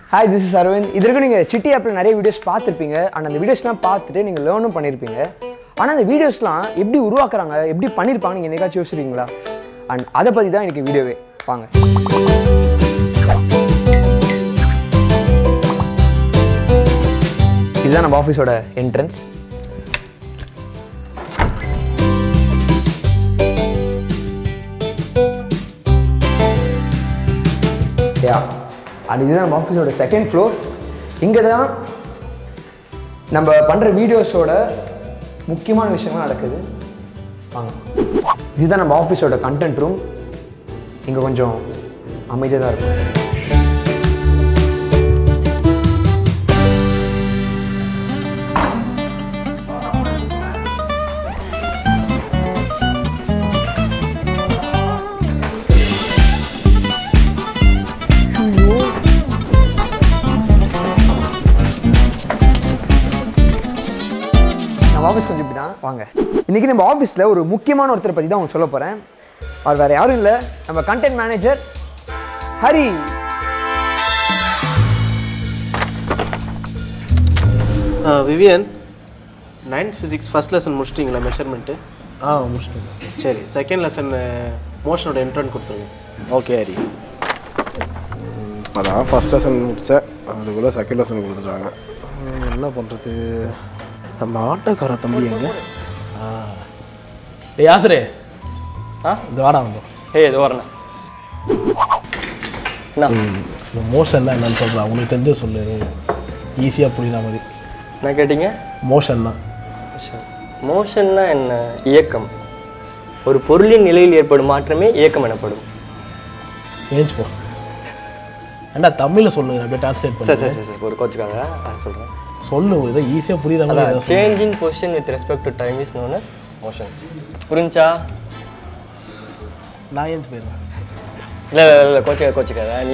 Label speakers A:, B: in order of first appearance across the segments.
A: Hi this is Aravind இது வரைக்கும் நீங்கள் சிட்டி ஆப்பில் நிறைய வீடியோஸ் பார்த்துருப்பீங்க அண்ட் அந்த வீடியோஸ்லாம் பார்த்துட்டு நீங்கள் லேர்னும் பண்ணியிருப்பீங்க ஆனால் அந்த வீடியோஸ்லாம் எப்படி உருவாக்குறாங்க எப்படி பண்ணியிருப்பாங்க நீங்கள் என்னைக்காச்சும் யோசிச்சிருக்கீங்களா அண்ட் அதை பற்றி தான் எனக்கு வீடியோவே வாங்க இதுதான் நம்ம ஆஃபீஸோட என்ட்ரன்ஸ் யா அண்ட் இதுதான் நம்ம ஆஃபீஸோட செகண்ட் ஃப்ளோர் இங்கே தான் நம்ம பண்ணுற வீடியோஸோட முக்கியமான விஷயங்கள் நடக்குது வாங்க இதுதான் நம்ம ஆஃபீஸோட கண்டென்ட் ரூம் இங்கே கொஞ்சம் அமைதியாக தான் இருக்கும் நம்ம ஆஃபீஸ் கொஞ்சம் இப்படி தான் வாங்க இன்றைக்கி நம்ம ஆஃபீஸில் ஒரு முக்கியமான ஒருத்தரை பற்றி தான் உங்களுக்கு சொல்ல போகிறேன் அவர் வேறு யாரும் இல்லை நம்ம content manager Hari
B: Vivian ninth physics first lesson முடிச்சிட்டிங்களா மெஷர்மெண்ட்டு
C: ஆ முடிச்சிட்டோம்
B: சரி செகண்ட் லெசன் மோஷனோட என்ட்ரன் கொடுத்துருங்க
C: ஓகே ஹரி அதான் ஃபஸ்ட் லெசன் முடித்தேன் அதுக்குள்ளே செகண்ட் லெசன் கொடுத்துட்டாங்க ம், என்ன பண்ணுறது நம்ம ஆட்டோக்கார தம்பி எங்க டேய் யாசரே
D: ஆ
C: இந்த வாடா வந்து
D: ஏய் இது வரணும் என்ன
C: இந்த மோஷன்னா என்னன்னு சொல்கிறேன் உனக்கு தெரிஞ்ச சொல்லு ஈஸியாக புரியுதா மாதிரி
D: என்ன கேட்டீங்க
C: மோஷன்னா
D: மோஷன்னா என்ன இயக்கம் ஒரு பொருளின் நிலையில் ஏற்படும் மாற்றமே இயக்கம் எனப்படும்
C: ஏஞ்சி போ ஏண்டா தமிழில் சொல்லு அப்படியே டிரான்ஸ்லேட்
D: சரி
C: பண்ணி
D: சரி சரி சரி ஒரு கோச்சுக்காக நான் சொல்கிறேன்
C: சொல்லு இதை ஈஸியாக புரியுதா மாதிரி ஏதாவது சொல்லு.
D: Change in position with respect to time is known as motion புரிஞ்சா
C: நான் ஏஞ்சி போயிடுவேன்
D: இல்லை இல்லை இல்லை கோச்சிக்க கோச்சிக்காத நீ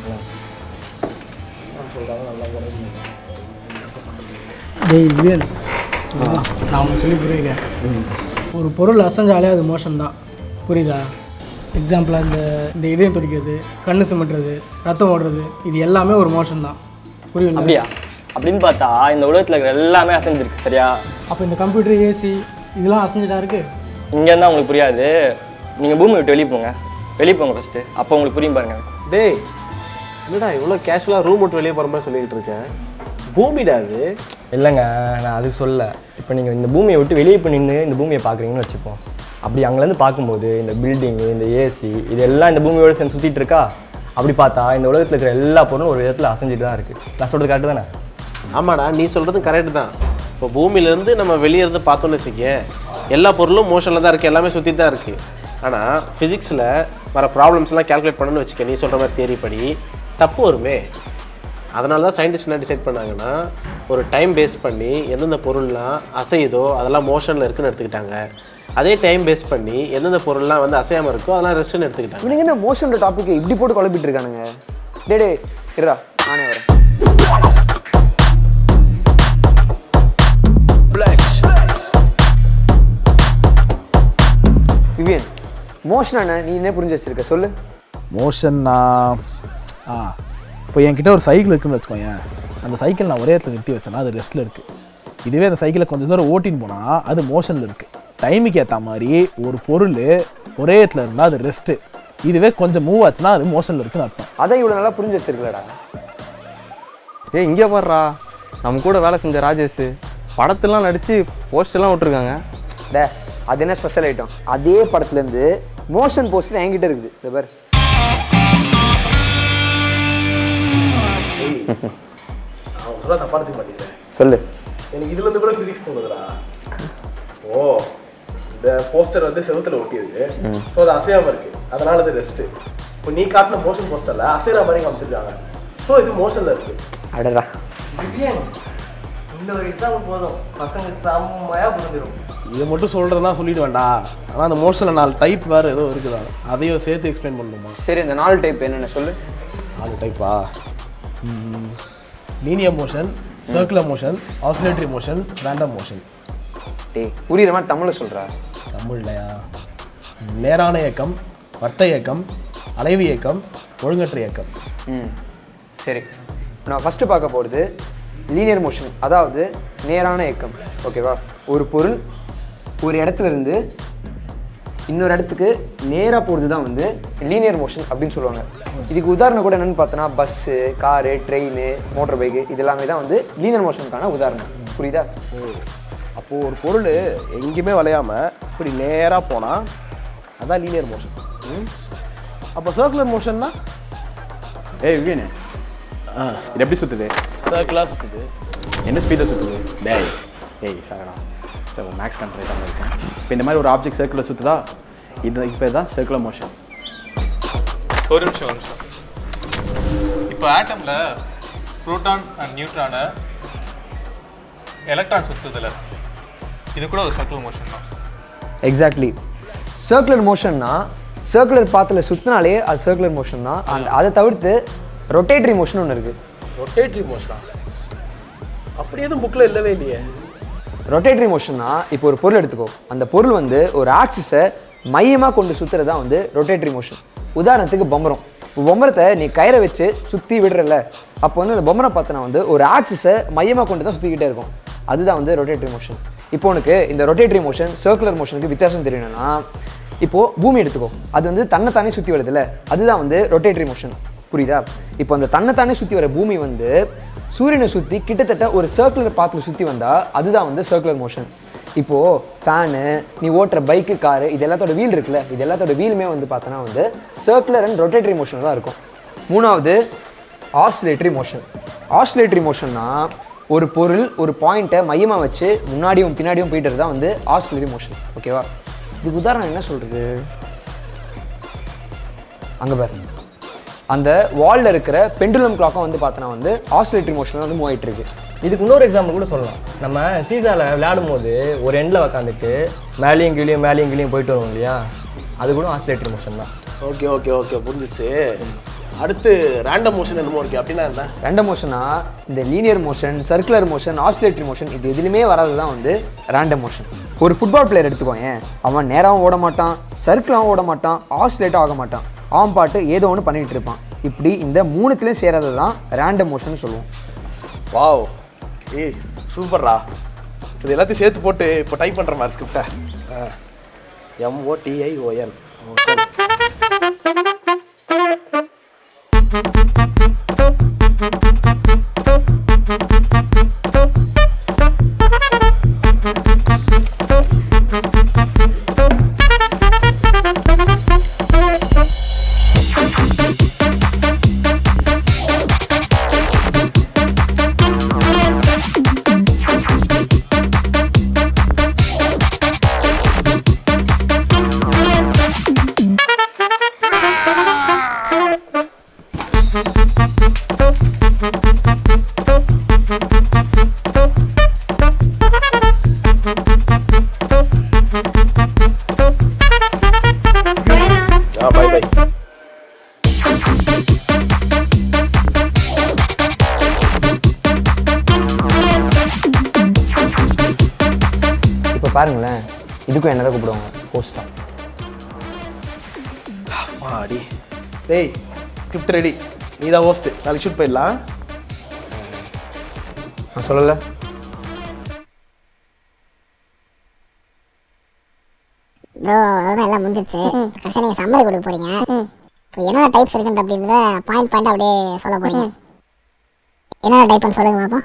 E: டேய் விவேல் நான் உனக்கு சொல்லி புரியுங்க ஒரு பொருள் அசைஞ்சாலே அது மோஷன் தான் புரியுதா எக்ஸாம்பிளாக இந்த இந்த இதயம் துடிக்கிறது கண்ணு சிமிட்டுறது ரத்தம் ஓடுறது இது எல்லாமே ஒரு மோஷன் தான் புரியுது
D: அப்படியா அப்படின்னு பார்த்தா இந்த உலகத்தில் இருக்கிற எல்லாமே அசைஞ்சிருக்கு சரியா
E: அப்போ இந்த கம்ப்யூட்டர் ஏசி இதெல்லாம் அசைஞ்சிட்டா இருக்கு
D: இங்கே இருந்தால் உங்களுக்கு புரியாது நீங்கள் பூமி விட்டு வெளியே போங்க வெளியே போங்க ஃபஸ்ட்டு அப்போ உங்களுக்கு புரியும் பாருங்க
B: டேய் என்னடா இவ்வளோ கேஷுவலாக ரூம் விட்டு வெளியே போகிற மாதிரி சொல்லிக்கிட்டு இருக்கேன் பூமிடா அது
D: இல்லைங்க நான் அதுக்கு சொல்ல இப்போ நீங்கள் இந்த பூமியை விட்டு வெளியே போய் நின்று இந்த பூமியை பார்க்குறீங்கன்னு வச்சுப்போம் அப்படி அங்கேருந்து பார்க்கும்போது இந்த பில்டிங்கு இந்த ஏசி இது எல்லாம் இந்த பூமியோட சேர்ந்து சுற்றிட்டு இருக்கா அப்படி பார்த்தா இந்த உலகத்தில் இருக்கிற எல்லா பொருளும் ஒரு விதத்தில் அசைஞ்சிட்டு தான் இருக்குது நான் சொல்கிறது கரெக்டு தானே
B: ஆமாடா நீ சொல்கிறதும் கரெக்டு தான் இப்போ பூமியிலேருந்து நம்ம வெளியே இருந்து பார்த்தோம்னு வச்சுக்க எல்லா பொருளும் மோஷனில் தான் இருக்குது எல்லாமே சுற்றி தான் இருக்குது ஆனால் ஃபிசிக்ஸில் வர ப்ராப்ளம்ஸ்லாம் கால்குலேட் பண்ணணும்னு வச்சுக்க நீ சொல்கிற மாதிரி தேரி படி தப்பு வருமே அதனால தான் சயின்டிஸ்ட் என்ன டிசைட் பண்ணாங்கன்னா ஒரு டைம் பேஸ் பண்ணி எந்தெந்த பொருள்லாம் அசையுதோ அதெல்லாம் மோஷனில் இருக்குன்னு எடுத்துக்கிட்டாங்க அதே டைம் பேஸ் பண்ணி எந்தெந்த பொருள்லாம் வந்து அசையாமல் இருக்கோ அதெல்லாம் ரெஸ்ட்னு எடுத்துக்கிட்டாங்க
A: இவனுங்க என்ன மோஷன்ற டாப்பிக்கை இப்படி போட்டு குழப்பிட்டு இருக்கானுங்க டே டே இருடா நானே வரேன் விவியன் மோஷன் என்ன நீ என்ன புரிஞ்சு வச்சிருக்க சொல்லு
C: மோஷன்னா ஆ இப்போ என்கிட்ட ஒரு சைக்கிள் இருக்குன்னு வச்சுக்கோயேன் அந்த சைக்கிள் நான் ஒரே இடத்துல நிறுத்தி வச்சேன்னா அது ரெஸ்ட்டில் இருக்குது இதுவே அந்த சைக்கிளை கொஞ்சம் தூரம் ஓட்டின்னு போனால் அது மோஷனில் இருக்குது டைமுக்கு ஏற்ற மாதிரி ஒரு பொருள் ஒரே இடத்துல இருந்தால் அது ரெஸ்ட்டு இதுவே கொஞ்சம் மூவ் ஆச்சுன்னா அது மோஷனில் இருக்குன்னு அர்த்தம்
A: அதான் இவ்வளோ நல்லா புரிஞ்சு வச்சிருக்கலடா
F: ஏய் இங்கே பாடுறா நம்ம கூட வேலை செஞ்ச ராஜேஷ் படத்துலாம் நடித்து போஸ்டர்லாம் விட்ருக்காங்க
A: டே அது என்ன ஸ்பெஷல் ஐட்டம் அதே படத்துலேருந்து மோஷன் போஸ்டர் என்கிட்ட இருக்குது இந்த பார்
C: அவன் சொல்ல தப்பாக எடுத்துக்க மாட்டேங்கிறேன்
A: சொல்லு
C: எனக்கு இதுலேருந்து கூட ஃபிசிக்ஸ் தோணுதுடா ஓ இந்த போஸ்டர் வந்து செவுத்துல ஒட்டியிருக்கு ஸோ அது அசையாம இருக்கு அதனால அது ரெஸ்ட்டு இப்போ நீ காட்டின மோஷன் போஸ்டரில் அசைகிற மாதிரி காமிச்சிருக்காங்க ஸோ இது மோஷனில் இருக்கு
A: அடடா
D: இந்த ஒரு எக்ஸாம்பிள் போதும் பசங்க செம்மையாக புரிஞ்சிடும்
C: இதை மட்டும் சொல்கிறதுனா சொல்லிட்டு வேண்டாம் ஆனால் அந்த மோஷனில் நாலு டைப் வேறு ஏதோ இருக்குதா அதையும் சேர்த்து எக்ஸ்பிளைன் பண்ணணுமா
A: சரி இந்த நாலு டைப் என்னென்ன சொல்லு
C: நாலு டைப்பா linear motion circular motion oscillatory motion random motion
A: டேய் புரியுற மாதிரி தமிழில் சொல்கிறா
C: தமிழ்லையா நேரான இயக்கம் வட்ட இயக்கம் அலைவு இயக்கம் ஒழுங்கற்ற இயக்கம்
A: ம் சரி நான் ஃபஸ்ட்டு பார்க்க போகிறது லீனியர் மோஷன் அதாவது நேரான இயக்கம் ஓகேவா ஒரு பொருள் ஒரு இடத்துல இருந்து இன்னொரு இடத்துக்கு நேராக போகிறது தான் வந்து லீனியர் மோஷன் அப்படின்னு சொல்லுவாங்க இதுக்கு உதாரணம் கூட என்னென்னு பார்த்தோன்னா bus car train motor bike இது எல்லாமே தான் வந்து லீனியர் மோஷனுக்கான உதாரணம் புரியுதா
B: அப்போது ஒரு பொருள் எங்கேயுமே வளையாமல் இப்படி நேராக போனால் அதான் லீனியர் மோஷன் அப்போ சர்க்குலர் மோஷன்னா
G: ஏய் விவேனு இது எப்படி சுற்றுது
B: சர்க்கிளாக சுற்றுது
G: என்ன ஸ்பீடில் சுற்றுது டேய் ஏய் சாரடா சார் மேக்ஸ் கண்ட்ரி தான் இருக்கேன் இப்போ இந்த மாதிரி ஒரு ஆப்ஜெக்ட் சர்க்கிளில் சுற்றுதா இது இப்போ தான் சர்க்குலர் மோஷன்
H: ஒரு நிமிஷம் ஒரு நிமிஷம் இப்போ ஆட்டமில் புரோட்டான் அண்ட் நியூட்ரானை எலக்ட்ரான் சுற்றுதில்ல இது கூட ஒரு சர்க்கிள் மோஷன் தான்
A: எக்ஸாக்ட்லி சர்க்குலர் மோஷன்னா சர்க்குலர் பாத்தில் சுற்றினாலே அது சர்க்குலர் மோஷன் தான் அண்ட் அதை தவிர்த்து ரொட்டேட்டரி மோஷன் ஒன்று இருக்குது
B: ரொட்டேட்ரி மோஷனா அப்படி எதுவும் புக்கில் இல்லவே இல்லையே
A: ரொட்டேட்டரி மோஷன்னா இப்போ ஒரு பொருள் எடுத்துக்கோ அந்த பொருள் வந்து ஒரு ஆக்சிஸை மையமாக கொண்டு சுற்றுறது தான் வந்து ரொட்டேட்டரி மோஷன் உதாரணத்துக்கு பொம்பரம் இப்போ பொம்பரத்தை நீ கயிறை வச்சு சுற்றி விடுறல அப்போ வந்து அந்த பொம்பரம் பார்த்தனா வந்து ஒரு ஆக்சிஸை மையமாக கொண்டு தான் சுற்றிக்கிட்டே இருக்கும் அதுதான் வந்து ரொட்டேட்டரி மோஷன் இப்போ உனக்கு இந்த ரொட்டேட்டரி மோஷன் சர்க்குலர் மோஷனுக்கு வித்தியாசம் தெரியணும்னா இப்போது பூமி எடுத்துக்கோ அது வந்து தன்னைத்தானே சுற்றி வருதுல்ல அதுதான் வந்து ரொட்டேட்டரி மோஷன் புரியுதா இப்போ அந்த தன்னைத்தானே சுற்றி வர பூமி வந்து சூரியனை சுற்றி கிட்டத்தட்ட ஒரு சர்க்குலர் பாத்தில் சுற்றி வந்தால் அதுதான் வந்து சர்க்குலர் மோஷன் இப்போது ஃபேனு நீ ஓட்டுற பைக்கு காரு இது எல்லாத்தோட வீல் இருக்குல்ல இது எல்லாத்தோட வீலுமே வந்து பார்த்தோன்னா வந்து சர்க்குலர் அண்ட் ரொட்டேட்டரி மோஷன் தான் இருக்கும் மூணாவது ஆஸ்லேட்டரி மோஷன் ஆஸ்லேட்டரி மோஷன்னா ஒரு பொருள் ஒரு பாயிண்ட்டை மையமாக வச்சு முன்னாடியும் பின்னாடியும் போயிட்டு தான் வந்து ஆஸ்லேட்டரி மோஷன் ஓகேவா இதுக்கு உதாரணம் என்ன சொல்கிறது அங்கே பாரு அந்த வாலில் இருக்கிற பெண்டுலம் கிளாக்கும் வந்து பார்த்தோன்னா வந்து ஆஸ்லேட்டரி மோஷனில் வந்து மூவ் ஆயிட்டு இருக்கு
D: இதுக்கு இன்னொரு எக்ஸாம்பிள் கூட சொல்லலாம் நம்ம சீசாவில் விளையாடும் போது ஒரு எண்டில் உக்காந்துட்டு மேலேயும் கீழேயும் மேலேயும் கீழேயும் போயிட்டு வரும் இல்லையா அது கூட ஆசிலேட்டரி மோஷன் தான்
B: ஓகே ஓகே ஓகே புரிஞ்சிச்சு அடுத்து ரேண்டம் மோஷன் என்னமோ இருக்கு அப்படின்னா என்ன
A: ரேண்டம் மோஷனா இந்த linear motion circular motion oscillatory motion இது எதுலையுமே வராது தான் வந்து ரேண்டம் மோஷன் ஒரு ஃபுட்பால் பிளேயர் எடுத்துக்கோயேன் அவன் நேராகவும் ஓட மாட்டான் சர்க்கிளாகவும் ஓட மாட்டான் ஆஸ்லேட்டும் ஆக மாட்டான் அவன் பாட்டு ஏதோ ஒன்று பண்ணிகிட்டு இருப்பான் இப்படி இந்த மூணுத்துலேயும் சேராதது தான் ரேண்டம் மோஷன் சொல்லுவோம்
B: வாவ் ஏய் சூப்பர்ரா இது எல்லாத்தையும் சேர்த்து போட்டு இப்போ டைப் பண்ணுற மாதிரி ஸ்கிரிப்டை எம்ஓடிஐஓஎன் மோஷன் ஆ பை பை
A: இப்போ பாருங்களேன் இதுக்கும் என்னதான் கூப்பிடுவாங்க ஹோஸ்டா
B: மாடி டேய் ஸ்கிரிப்ட் ரெடி நீ தான் ஹோஸ்ட் நாளைக்கு ஷூட் போயிடலாம்
A: நான் சொல்லலை
I: ப்ரோ அவ்வளோதான் எல்லாம் முடிஞ்சிருச்சு கடைசியாக நீங்கள் சம்மரி கொடுக்க போறீங்க இப்போ என்னென்ன டைப்ஸ் இருக்குன்ற அப்படின்றத பாயிண்ட் பாயிண்ட் அப்படியே சொல்ல போறீங்க என்னென்ன டைப்னு சொல்லுங்க பாப்போம்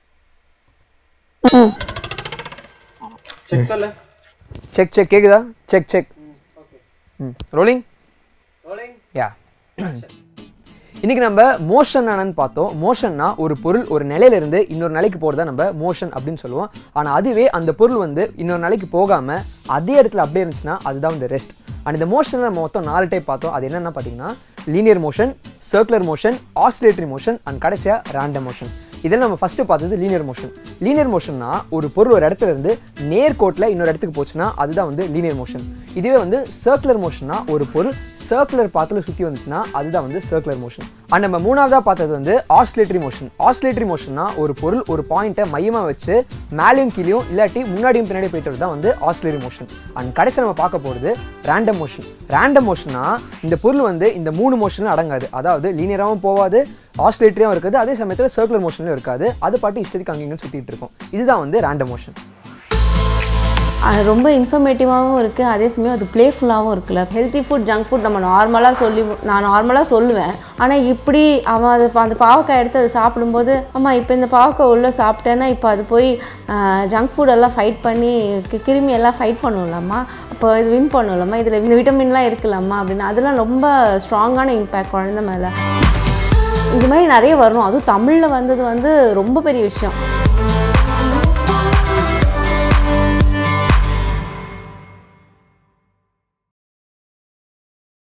A: செக் செக் கேக்குதா செக் செக் ம் ரோலிங் யா இன்னைக்கு நம்ம மோஷன் என்னன்னு பார்த்தோம் மோஷன்னா ஒரு பொருள் ஒரு நிலையிலிருந்து இன்னொரு நிலைக்கு போகிறத நம்ம மோஷன் அப்படின்னு சொல்லுவோம் ஆனால் அதுவே அந்த பொருள் வந்து இன்னொரு நிலைக்கு போகாமல் அதே இடத்துல அப்படியே இருந்துச்சுன்னா அதுதான் வந்து ரெஸ்ட் அண்ட் இந்த மோஷனில் நம்ம மொத்தம் நாலு டைப் பார்த்தோம் அது என்னென்ன பார்த்தீங்கன்னா linear motion circular motion oscillatory motion and கடைசியாக ரேண்டம் மோஷன் இதில் நம்ம ஃபஸ்ட்டு பார்த்தது லீனியர் மோஷன் லீனியர் மோஷன்னா ஒரு பொருள் ஒரு இடத்துல இருந்து நேர்கோட்டில் இன்னொரு இடத்துக்கு போச்சுன்னா அதுதான் வந்து லீனியர் மோஷன் இதுவே வந்து சர்க்குலர் மோஷன்னா ஒரு பொருள் சர்க்குலர் பாத்தில் சுற்றி வந்துச்சுன்னா அதுதான் வந்து சர்க்குலர் மோஷன் அண்ட் நம்ம மூணாவதாக பார்த்தது வந்து ஆஸ்லேட்டரி மோஷன் ஆஸ்லேட்டரி மோஷன்னா ஒரு பொருள் ஒரு பாயிண்ட்டை மையமாக வச்சு மேலேயும் கீழேயும் இல்லாட்டி முன்னாடியும் பின்னாடி போயிட்டு தான் வந்து ஆஸ்லேட்டரி மோஷன் அண்ட் கடைசி நம்ம பார்க்க போகிறது ரேண்டம் மோஷன் ரேண்டம் மோஷன்னா இந்த பொருள் வந்து இந்த மூணு மோஷனும் அடங்காது அதாவது லீனியராகவும் போகாது ஆஸ்லேட்டரியும் இருக்காது அதே சமயத்தில் சர்க்குலர் மோஷன்லையும் இருக்காது அது பாட்டு இஷ்டத்துக்கு அங்கேயும் சுற்றிட்டு இருக்கும் இதுதான் வந்து ரேண்டம் மோஷன்
J: அது ரொம்ப இன்ஃபர்மேட்டிவாகவும் இருக்குது அதே சமயம் அது ப்ளேஃபுல்லாகவும் இருக்குல்ல ஹெல்த்தி ஃபுட் ஜங்க் ஃபுட் நம்ம நார்மலாக சொல்லி நான் நார்மலாக சொல்லுவேன் ஆனால் இப்படி அவன் அது அந்த பாவக்காய் எடுத்து அது சாப்பிடும்போது ஆமாம் இப்போ இந்த பாவக்காய் உள்ளே சாப்பிட்டேன்னா இப்போ அது போய் ஜங்க் ஃபுட் எல்லாம் ஃபைட் பண்ணி கி- கிருமி எல்லாம் ஃபைட் பண்ணும்லாமா அப்போ இது வின் பண்ணும்லாமா இதில் இந்த விட்டமின்லாம் இருக்குல்லாமா அப்படின்னு அதெல்லாம் ரொம்ப ஸ்ட்ராங்கான இம்பேக்ட் குழந்தை மேலே இது மாதிரி நிறைய வரணும் அதுவும் தமிழில் வந்தது வந்து ரொம்ப பெரிய விஷயம்